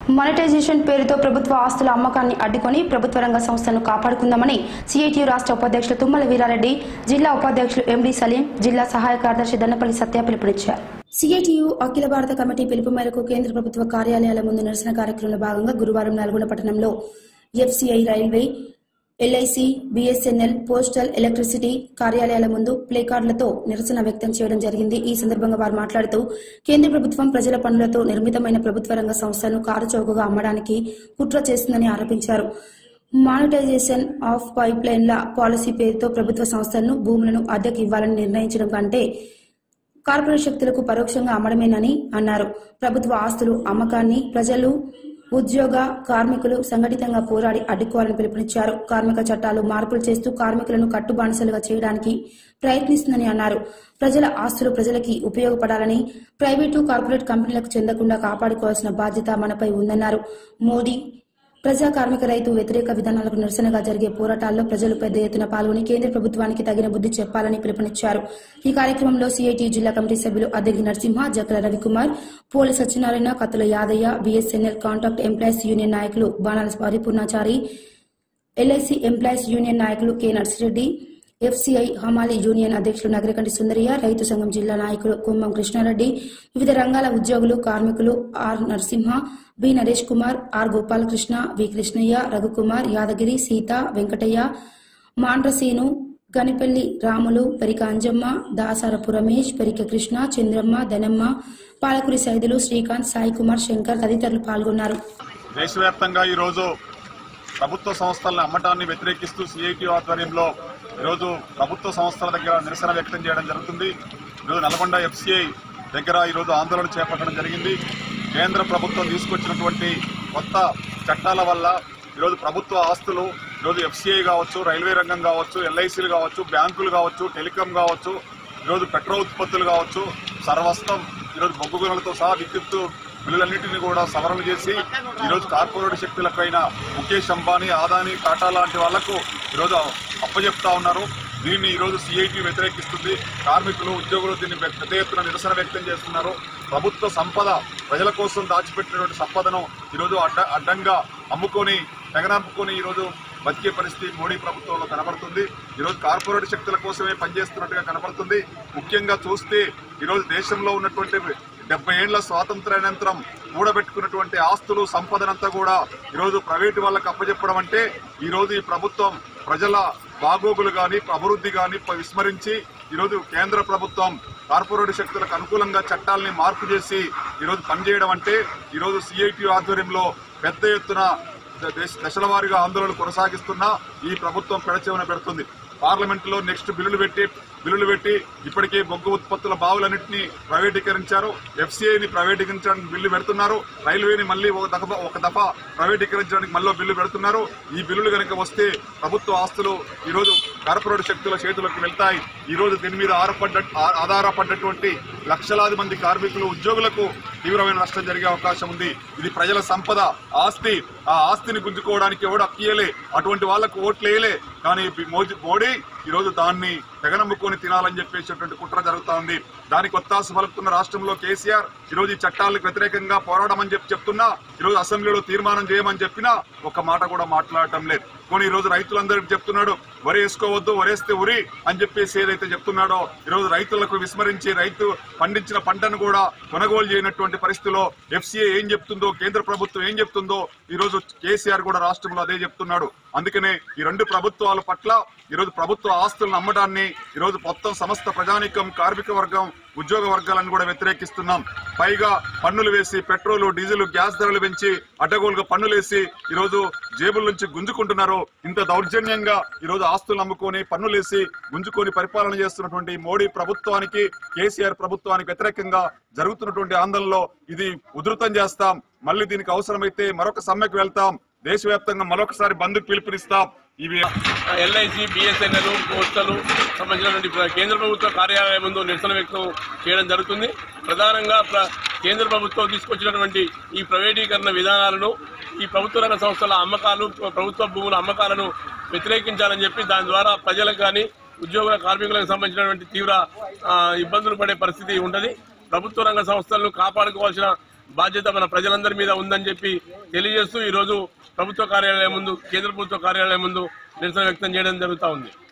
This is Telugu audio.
మానిటైజేషన్ పేరుతో ప్రభుత్వ ఆస్తుల అమ్మకాన్ని అడ్డుకొని ప్రభుత్వ రంగ సంస్థలను కాపాడుకుందామని సిఐటియు రాష్ట్ర ఉపాధ్యక్షులు తుమ్మల వీరారెడ్డి జిల్లా ఉపాధ్యక్షులు ఎండి సలీం జిల్లా సహాయ కార్యదర్శి దన్నపల్లి సత్య పిలుపునిచ్చారు సిఐటియు అఖిల భారత కమిటీ పిలుపు మేరకు కేంద్ర ప్రభుత్వ కార్యాలయాల ముందు నిరసన కార్యక్రమంలో భాగంగా గురువారం నల్గొండ పట్టణంలో FCI railway LIC BSNL postal electricity కార్యాలయాల ముందు ప్లేకార్డులతో నిరసన వ్యక్తం చేయడం జరిగింది ఈ సందర్భంగా వారు మాట్లాడుతూ కేంద్ర ప్రభుత్వం ప్రజల పనులతో నిర్మితమైన ప్రభుత్వ రంగ సంస్థలను కారు చౌకగా అమ్మడానికి కుట్ర చేస్తుందని ఆరోపించారు మానిటైజేషన్ ఆఫ్ పైప్ లైన్ల పాలసీ పేరుతో ప్రభుత్వ సంస్థలను భూములను అద్దెకు ఇవ్వాలని నిర్ణయించడం కంటే కార్పొరేట్ శక్తులకు పరోక్షంగా అమ్మడమేనని అన్నారు ప్రభుత్వ ఆస్తులు అమ్మకాన్ని ప్రజలు ఉద్యోగ కార్మికులు సంఘటితంగా పోరాడి అడ్డుకోవాలని పిలుపునిచ్చారు కార్మిక చట్టాలు మార్పులు చేస్తూ కార్మికులను కట్టుబానిసలుగా చేయడానికి ప్రయత్నిస్తుందని అన్నారు ప్రజల ఆస్తులు ప్రజలకి ఉపయోగపడాలని ప్రైవేటు కార్పొరేట్ కంపెనీలకు చెందకుండా కాపాడుకోవాల్సిన బాధ్యత మనపై ఉందన్నారు మోడీ ప్రజా కార్మిక రైతు వ్యతిరేక విధానాలకు నిరసనగా జరిగే పోరాటాల్లో ప్రజలు పెద్ద ఎత్తున పాల్గొని కేంద్ర ప్రభుత్వానికి తగిన బుద్ధి చెప్పాలని పిలుపునిచ్చారు ఈ కార్యక్రమంలో సిఐటి జిల్లా కమిటీ సభ్యులు అద్దెకి Narasimha Jakkala Ravikumar Poli Satyanarayana Kattula Yadaiah BSNL contract employees union నాయకులు Banala Paripoornachari LIC employees union నాయకులు కె నర్సిరెడ్డి ఎఫ్సిఐ హమాలి యూనియన్ అధ్యక్షులు నగరకంటి సుందరయ్య రైతు సంఘం జిల్లా నాయకులు కుంభం కృష్ణారెడ్డి వివిధ రంగాల ఉద్యోగులు కార్మికులు R Narasimha B Naresh Kumar R Gopalakrishna V Krishnaiah Raghukumar Yadagiri Seetha Venkataiah Mandraseenu Ganipelli Ramulu Perika Anjamma Dasarapu Ramesh Perika Krishna Chandramma Dhanamma Palakuri Saidulu Srikanth Sai Kumar Shankar తదితరులు పాల్గొన్నారు దేశవ్యాప్తంగా ఈరోజు ప్రభుత్వ సంస్థలను అమ్మటాన్ని వ్యతిరేకిస్తూ సిఐటి ఆధ్వర్యంలో ఈరోజు ప్రభుత్వ సంస్థల దగ్గర నిరసన వ్యక్తం చేయడం జరుగుతుంది ఈరోజు నల్గొండ ఎఫ్సిఐ దగ్గర ఈరోజు ఆందోళన చేపట్టడం జరిగింది కేంద్ర ప్రభుత్వం తీసుకొచ్చినటువంటి కొత్త చట్టాల వల్ల ఈరోజు ప్రభుత్వ ఆస్తులు ఈరోజు ఎఫ్సిఐ కావచ్చు రైల్వే రంగం కావచ్చు ఎల్ఐసీలు కావచ్చు బ్యాంకులు కావచ్చు టెలికాం కావచ్చు ఈరోజు పెట్రోల్ ఉత్పత్తులు కావచ్చు సర్వస్వం ఈరోజు బొగ్గు గనులతో సహా విద్యుత్తు బిల్లులన్నింటినీ కూడా సవరణ చేసి ఈరోజు కార్పొరేట్ శక్తులపైన ముఖేష్ అంబానీ ఆదాని టాటా లాంటి వాళ్లకు ఈరోజు అప్పచెప్తా ఉన్నారు దీన్ని ఈరోజు సిఐటి వ్యతిరేకిస్తుంది కార్మికులు ఉద్యోగులు దీన్ని పెద్ద ఎత్తున నిరసన వ్యక్తం చేస్తున్నారు ప్రభుత్వ సంపద ప్రజల కోసం దాచిపెట్టినటువంటి సంపదను ఈరోజు అడ్డ అడ్డంగా అమ్ముకొని తెగనమ్ముకొని ఈరోజు బతికే పరిస్థితి మోడీ ప్రభుత్వంలో కనబడుతుంది ఈరోజు కార్పొరేట్ శక్తుల కోసమే పనిచేస్తున్నట్టుగా కనబడుతుంది ముఖ్యంగా చూస్తే ఈరోజు దేశంలో ఉన్నటువంటి డెబ్బై ఏళ్ల స్వాతంత్రానంతరం కూడబెట్టుకున్నటువంటి ఆస్తులు సంపదనంతా కూడా ఈరోజు ప్రైవేటు వాళ్ళకి అప్పచెప్పడం అంటే ఈరోజు ఈ ప్రభుత్వం ప్రజల బాగోగులు గాని అభివృద్ధి గాని విస్మరించి ఈరోజు కేంద్ర ప్రభుత్వం కార్పొరేట్ శక్తులకు అనుకూలంగా చట్టాలని మార్పు చేసి ఈరోజు పనిచేయడం అంటే ఈరోజు సిఐటి ఆధ్వర్యంలో పెద్ద ఎత్తున దేశ- దశల వారీగా ఆందోళన కొనసాగిస్తున్నా ఈ ప్రభుత్వం పెడచెవిన పెడుతుంది పార్లమెంట్ లో నెక్స్ట్ బిల్లులు పెట్టి బిల్లులు పెట్టి ఇప్పటికే బొగ్గు ఉత్పత్తుల బావులన్నింటినీ ప్రైవేటీకరించారు ఎఫ్సీఐని ప్రైవేటీకరించడానికి బిల్లు పెడుతున్నారు రైల్వేని మళ్ళీ ఒక దఫా ఒక దఫా ప్రైవేటీకరించడానికి మళ్ళీ బిల్లు పెడుతున్నారు ఈ బిల్లులు కనుక వస్తే ప్రభుత్వ ఆస్తులు ఈ రోజు కార్పొరేట్ శక్తుల చేతులకు వెళ్తాయి ఈ రోజు దీని మీద ఆరపడ్డ ఆ- ఆధారపడ్డటువంటి లక్షలాది మంది కార్మికులు ఉద్యోగులకు తీవ్రమైన నష్టం జరిగే అవకాశం ఉంది ఇది ప్రజల సంపద ఆస్తి ఆ ఆస్తిని గుంజుకోవడానికి ఎవడు అక్కియలే అటువంటి వాళ్లకు ఓట్లేయలే కానీ ఈ మోదీ మోడీ ఈ రోజు దాన్ని తెగనమ్ముకొని తినాలని చెప్పేసేటువంటి కుట్ర జరుగుతా ఉంది దానికి ఒత్తాసు పలుకుతున్న రాష్ట్రంలో కేసీఆర్ ఈ రోజు ఈ చట్టాలకు వ్యతిరేకంగా పోరాడమని చెప్పి చెప్తున్నా ఈ రోజు అసెంబ్లీలో తీర్మానం చేయమని చెప్పినా ఒక మాట కూడా మాట్లాడటం లేదు కొన్ని ఈ రోజు రైతులందరికీ చెప్తున్నాడు వరి వేసుకోవద్దు వరేస్తే ఉరి అని చెప్పేసి ఏదైతే చెప్తున్నాడో ఈ రోజు రైతులకు విస్మరించి రైతు పండించిన పంటను కూడా కొనుగోలు చేయనటువంటి పరిస్థితిలో ఎఫ్సీఏ ఏం చెప్తుందో కేంద్ర ప్రభుత్వం ఏం చెప్తుందో ఈ రోజు కేసీఆర్ కూడా రాష్ట్రంలో అదే చెప్తున్నాడు అందుకనే ఈ రెండు ప్రభుత్వాల పట్ల ఈ రోజు ప్రభుత్వ ఆస్తులను అమ్మడాన్ని ఈ రోజు మొత్తం సమస్త ప్రజానీకం కార్మిక వర్గం ఉద్యోగ వర్గాలను కూడా వ్యతిరేకిస్తున్నాం పైగా పన్నులు వేసి పెట్రోల్ డీజిల్ గ్యాస్ ధరలు పెంచి అడ్డగోలుగా పన్నులు వేసి ఈ రోజు జేబుల నుంచి గుంజుకుంటున్నారు ఇంత దౌర్జన్యంగా ఈ రోజు ఆస్తులు అమ్ముకొని పన్నులేసి గుంజుకొని పరిపాలన చేస్తున్నటువంటి మోడీ ప్రభుత్వానికి కేసీఆర్ ప్రభుత్వానికి వ్యతిరేకంగా జరుగుతున్నటువంటి ఆందోళనలో ఇది ఉధృతం చేస్తాం మళ్ళీ దీనికి అవసరమైతే మరొక సమ్మెకు వెళ్తాం దేశవ్యాప్తంగా మరొకసారి బంద్కు పిలుపునిస్తాం ఇవి ఎల్ఐసి బిఎస్ఎన్ఎల్ పోస్టల్ సంబంధించినటువంటి ప్ర- కేంద్ర ప్రభుత్వ కార్యాలయం ముందు నిరసన వ్యక్తం చేయడం జరుగుతుంది ప్రధానంగా ప్ర- కేంద్ర ప్రభుత్వం తీసుకొచ్చినటువంటి ఈ ప్రైవేటీకరణ విధానాలను ఈ ప్రభుత్వ రంగ సంస్థల అమ్మకాలు ప్ర- ప్రభుత్వ భూముల అమ్మకాలను వ్యతిరేకించాలని చెప్పి దాని ద్వారా ప్రజలకు కానీ ఉద్యోగుల కార్మికులకు సంబంధించినటువంటి తీవ్ర ఆ, ఇబ్బందులు పడే పరిస్థితి ఉండదు ప్రభుత్వ రంగ సంస్థలను కాపాడుకోవాల్సిన బాధ్యత మన ప్రజలందరి మీద ఉందని చెప్పి తెలియజేస్తూ ఈరోజు ప్రభుత్వ కార్యాలయం ముందు కేంద్ర ప్రభుత్వ కార్యాలయం ముందు నిరసన వ్యక్తం చేయడం జరుగుతూ ఉంది